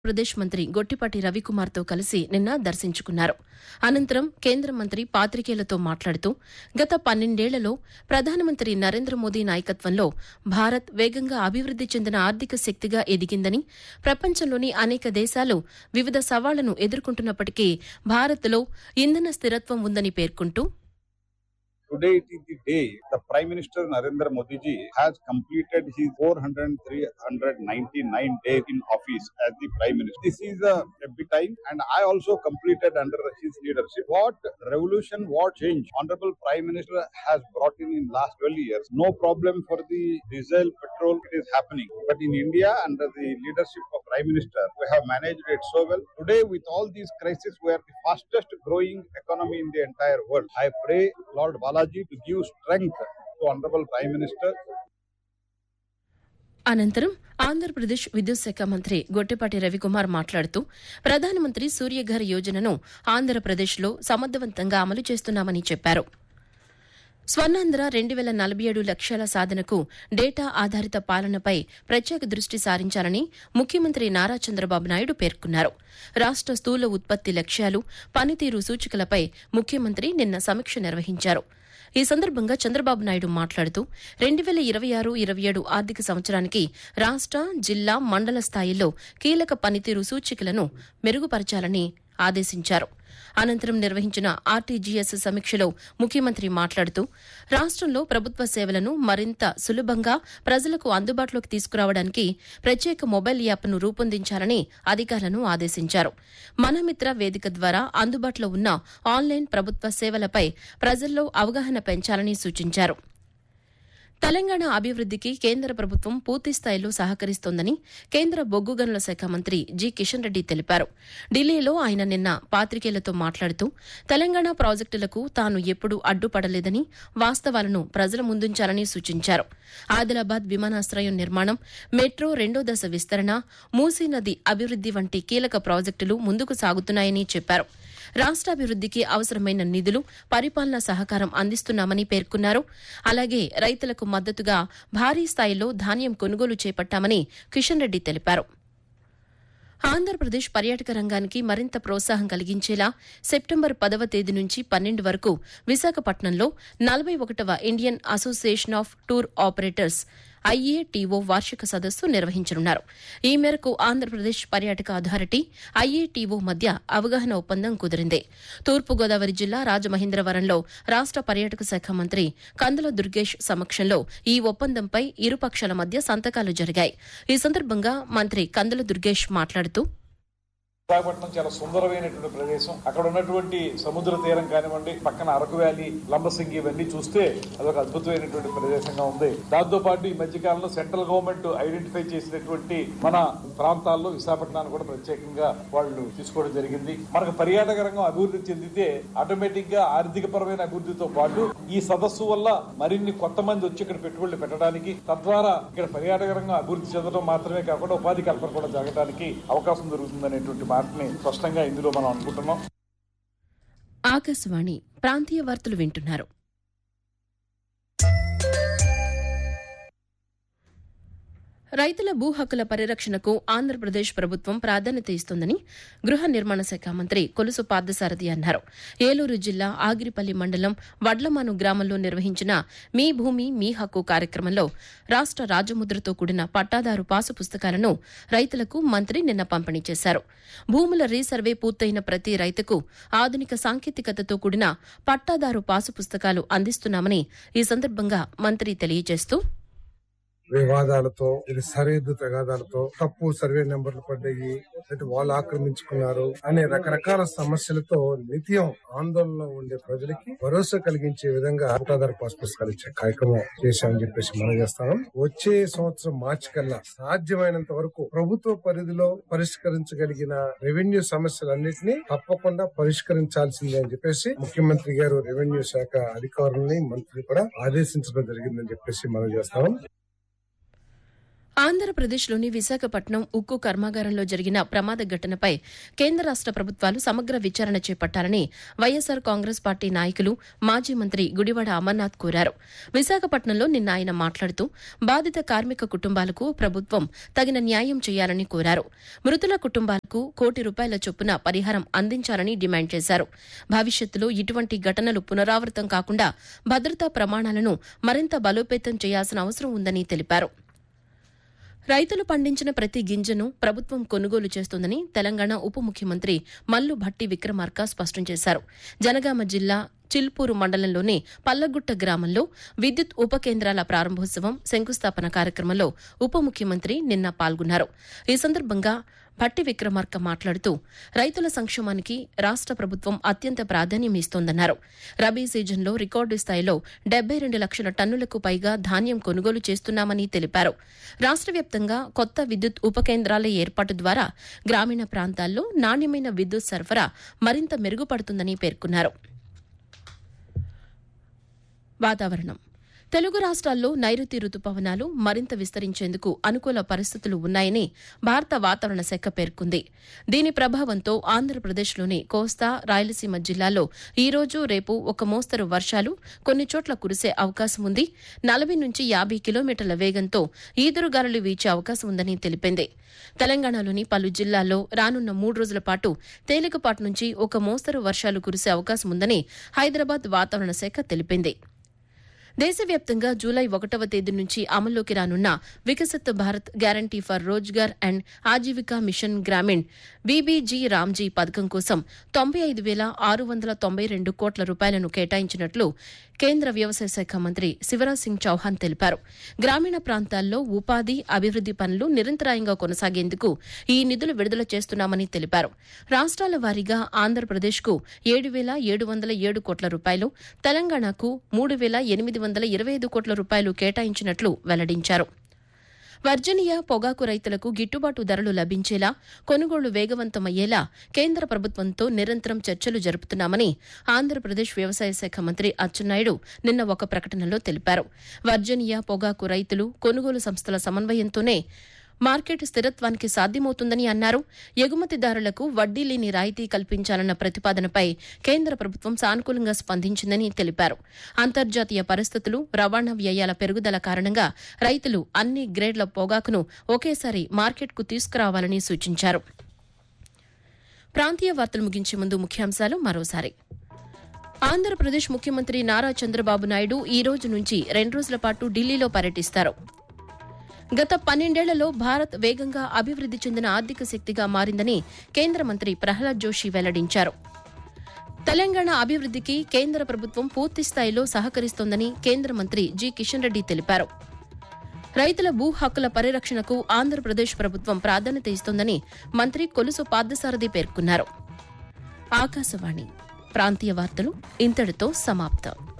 ప్రదేశ్ మంత్రి గొట్టిపాటి రవికుమార్తో కలిసి నిన్న దర్శించుకున్నారు అనంతరం కేంద్ర మంత్రి పాత్రికేయులతో మాట్లాడుతూ గత పన్నెండేళ్లలో ప్రధానమంత్రి నరేంద్ర మోదీ నాయకత్వంలో భారత్ వేగంగా అభివృద్ది చెందిన ఆర్థిక శక్తిగా ఎదిగిందని ప్రపంచంలోని అనేక దేశాలు వివిధ సవాళ్లను ఎదుర్కొంటున్నప్పటికీ భారత్లో ఇంధన స్థిరత్వం ఉందని పేర్కొంటూ Today it is the day the Prime Minister Narendra Modi ji has completed his 499 days in office as the Prime Minister. This is a, a big time and I also completed under his leadership. What revolution, what change Honorable Prime Minister has brought in in last 12 years. No problem for the diesel, petrol, it is happening. But in India under the leadership of Prime Minister, we have managed it so well. Today with all these crises, we are the fastest growing economy in the entire world. I pray Lord Balaji to give strength to Honorable Prime Minister అనంతరం ఆంధ్రప్రదేశ్ విద్యుత్ శాఖ మంత్రి గొట్టిపాటి రవికుమార్ మాట్లాడుతూ ప్రధానమంత్రి సూర్యఘర్ యోజనను ఆంధ్రప్రదేశ్లో సమర్థవంతంగా అమలు చేస్తున్నామని చెప్పారు స్వర్ణాంధ్ర రెండు వేల నలభై ఏడు లక్ష్యాల సాధనకు డేటా ఆధారిత పాలనపై ప్రత్యేక దృష్టి సారించాలని ముఖ్యమంత్రి నారా చంద్రబాబు నాయుడు పేర్కొన్నారు రాష్ట స్థూల ఉత్పత్తి లక్ష్యాలు పనితీరు సూచికలపై ముఖ్యమంత్రి నిన్న సమీక్ష నిర్వహించారు ఈ సందర్భంగా చంద్రబాబు నాయుడు మాట్లాడుతూ రెండు వేల ఇరవై ఆరు ఇరవై ఏడు ఆర్థిక సంవత్సరానికి రాష్ట జిల్లా మండల స్థాయిల్లో కీలక పనితీరు సూచికలను మెరుగుపరచాలని ఆదేశించారు అనంతరం నిర్వహించిన ఆర్టీజీఎస్ సమీక్షలో ముఖ్యమంత్రి మాట్లాడుతూ రాష్టంలో ప్రభుత్వ సేవలను మరింత సులభంగా ప్రజలకు అందుబాటులోకి తీసుకురావడానికి ప్రత్యేక మొబైల్ యాప్ను రూపొందించాలని అధికారులను ఆదేశించారు మనమిత్ర వేదిక ద్వారా అందుబాటులో ఉన్న ఆన్లైన్ ప్రభుత్వ సేవలపై ప్రజల్లో అవగాహన పెంచాలని సూచించారు తెలంగాణ అభివృద్దికి కేంద్ర ప్రభుత్వం పూర్తిస్థాయిలో సహకరిస్తోందని కేంద్ర బొగ్గు గనుల శాఖ మంత్రి జి కిషన్ రెడ్డి తెలిపారు ఢిల్లీలో ఆయన నిన్న పాత్రికేయులతో మాట్లాడుతూ తెలంగాణ ప్రాజెక్టులకు తాను ఎప్పుడూ అడ్డుపడలేదని వాస్తవాలను ప్రజల ముందుంచాలని సూచించారు ఆదిలాబాద్ విమానాశ్రయం నిర్మాణం మెట్రో రెండో దశ విస్తరణ మూసీ నది అభివృద్ది వంటి కీలక ప్రాజెక్టులు ముందుకు సాగుతున్నాయని చెప్పారు రాష్ట్రాభివృద్దికి అవసరమైన నిధులు పరిపాలనా సహకారం అందిస్తున్నామని పేర్కొన్నారు అలాగే రైతులకు మద్దతుగా భారీ స్థాయిలో ధాన్యం కొనుగోలు చేపట్టామని కిషన్ రెడ్డి తెలిపారు ఆంధ్రప్రదేశ్ పర్యాటక రంగానికి మరింత ప్రోత్సాహం కలిగించేలా సెప్టెంబర్ పదవ తేదీ నుంచి పన్నెండు వరకు విశాఖపట్నంలో నలభై ఒకటవ Indian association of tour operators IATO వార్షిక సదస్సు నిర్వహించనున్నారు ఈ మేరకు ఆంధ్రప్రదేశ్ పర్యాటక అథారిటీ ఐఏటీఓ మధ్య అవగాహన ఒప్పందం కుదిరింది తూర్పుగోదావరి జిల్లా రాజమహేంద్రవరంలో రాష్ట పర్యాటక శాఖ మంత్రి కందుల దుర్గేష్ సమక్షంలో ఈ ఒప్పందంపై ఇరు పక్షాల మధ్య సంతకాలు జరిగాయి ఈ సందర్భంగా మంత్రి కందుల దుర్గేష్ మాట్లాడుతూ విశాఖపట్నం చాలా సుందరమైనటువంటి ప్రదేశం అక్కడ ఉన్నటువంటి సముద్ర తీరం కానివ్వండి పక్కన అరకు వ్యాలీ లంబసింగి ఇవన్నీ చూస్తే అదొక అద్భుతమైనటువంటి ప్రదేశంగా ఉంది దాంతో పాటు ఈ మధ్య కాలంలో సెంట్రల్ గవర్నమెంట్ ఐడెంటిఫై చేసినటువంటి మన ప్రాంతాల్లో విశాఖపట్నాన్ని కూడా ప్రత్యేకంగా వాళ్ళు తీసుకోవడం జరిగింది మనకు పర్యాటక రంగం అభివృద్ధి చెందితే ఆటోమేటిక్ గా ఆర్థిక పరమైన అభివృద్ధితో పాటు ఈ సదస్సు వల్ల మరిన్ని కొత్త మంది వచ్చి ఇక్కడ పెట్టుబడులు పెట్టడానికి తద్వారా ఇక్కడ పర్యాటక రంగం అభివృద్ధి చెందడం మాత్రమే కాకుండా ఉపాధి కల్పన కూడా జరగడానికి అవకాశం దొరుకుతుందనేటువంటి మాటని స్పష్టంగా ఇందులో మనం అనుకుంటున్నాం ఆకాశవాణి ప్రాంతీయ వార్తలు వింటున్నారు రైతుల భూ హక్కుల పరిరక్షణకు ఆంధ్రప్రదేశ్ ప్రభుత్వం ప్రాధాన్యత ఇస్తోందని గృహ నిర్మాణ శాఖ మంత్రి కొలుసు పార్థసారథి అన్నారు ఏలూరు జిల్లా ఆగిరిపల్లి మండలం వడ్లమాను గ్రామంలో నిర్వహించిన మీ భూమి మీ హక్కు కార్యక్రమంలో రాష్ట రాజముద్రతో కూడిన పట్టాదారు పాసు పుస్తకాలను రైతులకు మంత్రి నిన్న పంపిణీ చేశారు భూముల రీసర్వే పూర్తయిన ప్రతి రైతుకు ఆధునిక సాంకేతికతతో కూడిన పట్టాదారు పాసు పుస్తకాలు అందిస్తున్నామని ఈ సందర్భంగా మంత్రి తెలియజేస్తూ వివాదాలతో ఇది సరిహద్దు తగాదాలతో తప్పు సర్వే నెంబర్లు పడ్డాయి అంటే వాళ్ళు ఆక్రమించుకున్నారు అనే రకరకాల సమస్యలతో నిత్యం ఆందోళనలో ఉండే ప్రజలకి భరోసా కలిగించే విధంగా పట్టాదారు పాస్ పుస్తకాలు ఇచ్చే కార్యక్రమం చేశామని చెప్పేసి మనం చేస్తాం వచ్చే సంవత్సరం మార్చి కల్లా సాధ్యమైనంత వరకు ప్రభుత్వ పరిధిలో పరిష్కరించగలిగిన రెవెన్యూ సమస్యలన్నింటినీ తప్పకుండా పరిష్కరించాల్సిందే అని చెప్పేసి ముఖ్యమంత్రి గారు రెవెన్యూ శాఖ అధికారుల్ని మంత్రి కూడా ఆదేశించడం జరిగిందని చెప్పేసి మనం చేస్తాం ఆంధ్రప్రదేశ్లోని విశాఖపట్నం ఉక్కు కర్మాగారంలో జరిగిన ప్రమాద ఘటనపై కేంద్ర రాష్ట ప్రభుత్వాలు సమగ్ర విచారణ చేపట్టాలని వైఎస్సార్ కాంగ్రెస్ పార్టీ నాయకులు మాజీ మంత్రి గుడివాడ అమర్నాథ్ కోరారు విశాఖపట్నంలో నిన్న ఆయన మాట్లాడుతూ బాధిత కార్మిక కుటుంబాలకు ప్రభుత్వం తగిన న్యాయం చేయాలని కోరారు మృతుల కుటుంబాలకు కోటి రూపాయల చొప్పున పరిహారం అందించాలని డిమాండ్ చేశారు భవిష్యత్తులో ఇటువంటి ఘటనలు పునరావృతం కాకుండా భద్రతా ప్రమాణాలను మరింత బలోపేతం చేయాల్సిన అవసరం ఉందని తెలిపారు రైతులు పండించిన ప్రతి గింజను ప్రభుత్వం కొనుగోలు చేస్తోందని తెలంగాణ ఉప ముఖ్యమంత్రి మల్లు భట్టి విక్రమార్క స్పష్టం చేశారు జనగామ జిల్లా చిల్పూరు మండలంలోని పల్లగుట్ట గ్రామంలో విద్యుత్ ఉప కేంద్రాల ప్రారంభోత్సవం శంకుస్థాపన కార్యక్రమంలో ఉప ముఖ్యమంత్రి నిన్న పాల్గొన్నారు ఈ సందర్భంగా భట్టి విక్రమార్క మాట్లాడుతూ రైతుల సంక్షేమానికి రాష్ట ప్రభుత్వం అత్యంత ప్రాధాన్యం ఇస్తోందన్నారు రబీ సీజన్లో రికార్డు స్థాయిలో డెబ్బై రెండు లక్షల టన్నులకు పైగా ధాన్యం కొనుగోలు చేస్తున్నామని తెలిపారు రాష్ట వ్యాప్తంగా కొత్త విద్యుత్ ఉప కేంద్రాల ఏర్పాటు ద్వారా గ్రామీణ ప్రాంతాల్లో నాణ్యమైన విద్యుత్ సరఫరా మరింత మెరుగుపడుతుందని పేర్కొన్నారు వాతావరణం తెలుగు రాష్ట్రాల్లో నైరుతి రుతుపవనాలు మరింత విస్తరించేందుకు అనుకూల పరిస్థితులు ఉన్నాయని భారత వాతావరణ శాఖ పేర్కొంది దీని ప్రభావంతో ఆంధ్రప్రదేశ్లోని కోస్తా రాయలసీమ జిల్లాల్లో ఈ రోజు రేపు ఒక మోస్తరు వర్షాలు కొన్ని చోట్ల కురిసే అవకాశం ఉంది నలభై నుంచి యాభై కిలోమీటర్ల వేగంతో ఈదురుగాలులు వీచే అవకాశం ఉందని తెలిపింది తెలంగాణలోని పలు జిల్లాల్లో రానున్న మూడు రోజుల పాటు తేలికపాటి నుంచి ఒక మోస్తరు వర్షాలు కురిసే అవకాశం ఉందని హైదరాబాద్ వాతావరణ శాఖ తెలిపింది దేశవ్యాప్తంగా జూలై ఒకటవ తేదీ నుంచి అమల్లోకి రానున్న Viksit Bharat guarantee for Rozgar and Ajeevika mission Gramin VBG Ramji పథకం కోసం తొంభై ఐదు వేల ఆరు వందల తొంభై రెండు కోట్ల రూపాయలను కేటాయించినట్లు కేంద్ర వ్యవసాయ శాఖ మంత్రి శివరాజ్ సింగ్ చౌహాన్ తెలిపారు గ్రామీణ ప్రాంతాల్లో ఉపాధి అభివృద్ది పనులు నిరంతరాయంగా కొనసాగేందుకు ఈ నిధులు విడుదల చేస్తున్నామని తెలిపారు రాష్ట్రాల వారీగా ఆంధ్రప్రదేశ్కు ఏడు వేల ఏడు వందల ఏడు కోట్ల రూపాయలు తెలంగాణకు మూడు వేల ఎనిమిది వందల ఇరవై ఐదు కోట్ల రూపాయలు కేటాయించినట్లు వెల్లడించారు వర్జీనియా పొగాకు రైతులకు గిట్టుబాటు ధరలు లభించేలా కొనుగోళ్లు వేగవంతమయ్యేలా కేంద్ర ప్రభుత్వంతో నిరంతరం చర్చలు జరుపుతున్నామని ఆంధ్రప్రదేశ్ వ్యవసాయ శాఖ మంత్రి అచ్చెన్నాయుడు నిన్న ఒక ప్రకటనలో తెలిపారు వర్జీనియా పొగాకు రైతులు కొనుగోలు సంస్థల సమన్వయంతోనే మార్కెట్ స్థిరత్వానికి సాధ్యమవుతుందని అన్నారు ఎగుమతిదారులకు వడ్డీ లేని రాయితీ కల్పించాలన్న ప్రతిపాదనపై కేంద్ర ప్రభుత్వం సానుకూలంగా స్పందించిందని తెలిపారు అంతర్జాతీయ పరిస్థితులు రవాణా వ్యయాల పెరుగుదల కారణంగా రైతులు అన్ని గ్రేడ్ల పొగాకును ఒకేసారి మార్కెట్కు తీసుకురావాలని సూచించారు ప్రాంతీయ వార్తలు ముగించే ముందు ముఖ్యాంశాలు మరోసారి ఆంధ్రప్రదేశ్ ముఖ్యమంత్రి నారా చంద్రబాబు నాయుడు ఈ రోజు నుంచి రెండు రోజుల పాటు ఢిల్లీలో పర్యటిస్తారు గత పన్నెండేళ్లలో భారత్ వేగంగా అభివృద్ది చెందిన ఆర్థిక శక్తిగా మారిందని కేంద్ర మంత్రి ప్రహ్లాద్ జోషి వెల్లడించారు తెలంగాణ అభివృద్దికి కేంద్ర ప్రభుత్వం పూర్తి స్థాయిలో సహకరిస్తోందని కేంద్ర మంత్రి జి కిషన్ రెడ్డి తెలిపారు రైతుల భూ హక్కుల పరిరక్షణకు ఆంధ్రప్రదేశ్ ప్రభుత్వం ప్రాధాన్యత ఇస్తోందని మంత్రి కొలుసు పార్థసారథి పేర్కొన్నారు ఆకాశవాణి ప్రాంతీయ వార్తలు ఇంతటితో సమాప్తం